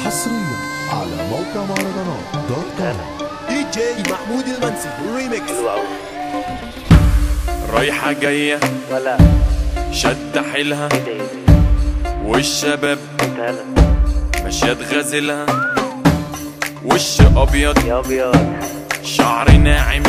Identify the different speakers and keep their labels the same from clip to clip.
Speaker 1: حصريا على موقع مهرجانات دوت كوم
Speaker 2: دي جي محمود المنسي ريميكس
Speaker 3: حلو قوي
Speaker 4: رايحة جاية
Speaker 3: ولا
Speaker 4: شد حيلها
Speaker 3: ايه ده ايه ده
Speaker 4: والشباب
Speaker 3: انت هلا
Speaker 4: ماشية تغازلها وش أبيض
Speaker 3: يا ابيض
Speaker 4: شعر ناعم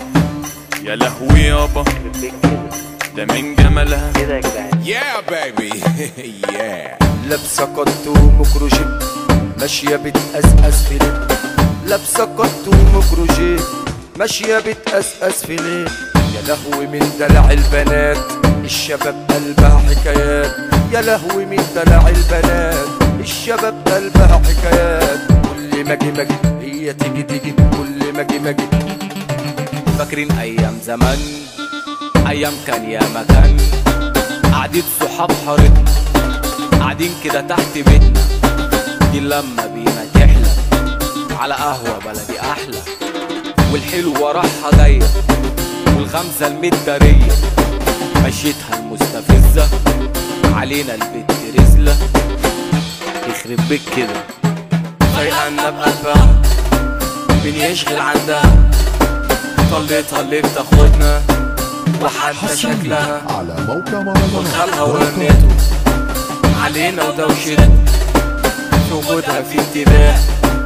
Speaker 4: يا لهوي يابا
Speaker 3: يخرب بيك كده
Speaker 4: ده من جمالها
Speaker 3: كده يا جدعان
Speaker 5: Yeah, baby. yeah.
Speaker 6: لابسه كت ومكروجي ماشيه بتقزقز في ليل لابسه كت ومكروجي ماشيه بتقزقز في ليل يا لهوي من دلع البنات الشباب قلبها حكايات يا لهوي من دلع البنات الشباب قلبها حكايات كل ما اجي ما اجي هي تيجي تيجي كل ما اجي ما اجي فاكرين ايام زمان ايام كان يا مكان قعدت صحاب حارتنا قاعدين كده تحت بيتنا دي لما بينا تحلى على قهوة بلدي أحلى والحلوة راحة جاية والغمزة المدارية مشيتها المستفزة علينا البت رزلة يخرب بيك كده فايقنا بقلبها بنيشغل عندها طلتها اللي بتاخدنا وحتى
Speaker 1: حصريا
Speaker 6: شكلها
Speaker 1: على موقع مهرجانات
Speaker 6: وخالها
Speaker 1: دوت كوم
Speaker 6: ورنته علينا ودوشتنا في وجودها في انتباه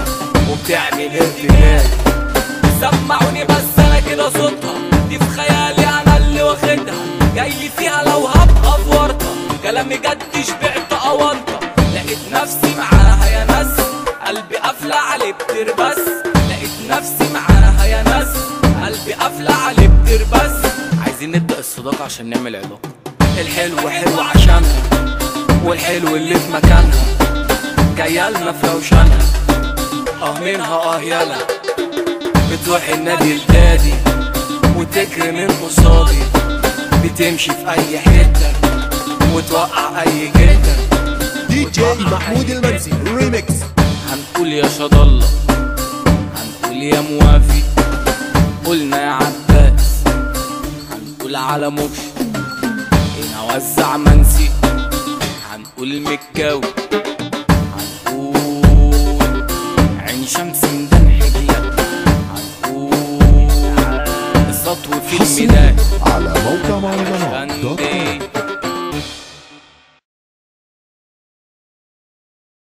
Speaker 6: وبتعمل ارتجاج سمعوني بس انا كده صوتها دي في خيالي انا اللي واخدها جاي لي فيها لو هبقى في ورطة كلامي جد شبعت اونطة لقيت نفسي معاها يا ناس قلبي قافلة عليه بتربس لقيت نفسي معاها يا ناس قلبي قافلة عليه بتربس عايزين نبدأ الصداقة عشان نعمل علاقة الحلو حلو عشانها والحلو اللي في مكانها جايه لنا في روشانها اه منها اه يلا بتروح النادي الدادي وتجري من قصادي بتمشي في اي حته وتوقع اي جده
Speaker 2: دي جي محمود المنسي ريميكس
Speaker 6: هنقول يا شاد الله هنقول يا موافي قلنا يا عباس هنقول على مكش هنا وزع منسي هنقول مكاوي هنقول عين شمس ميدان حجلة هنقول السطو في
Speaker 1: حصريا
Speaker 6: الميدان
Speaker 1: على موقع مهرجانات دوت كوم
Speaker 6: غندي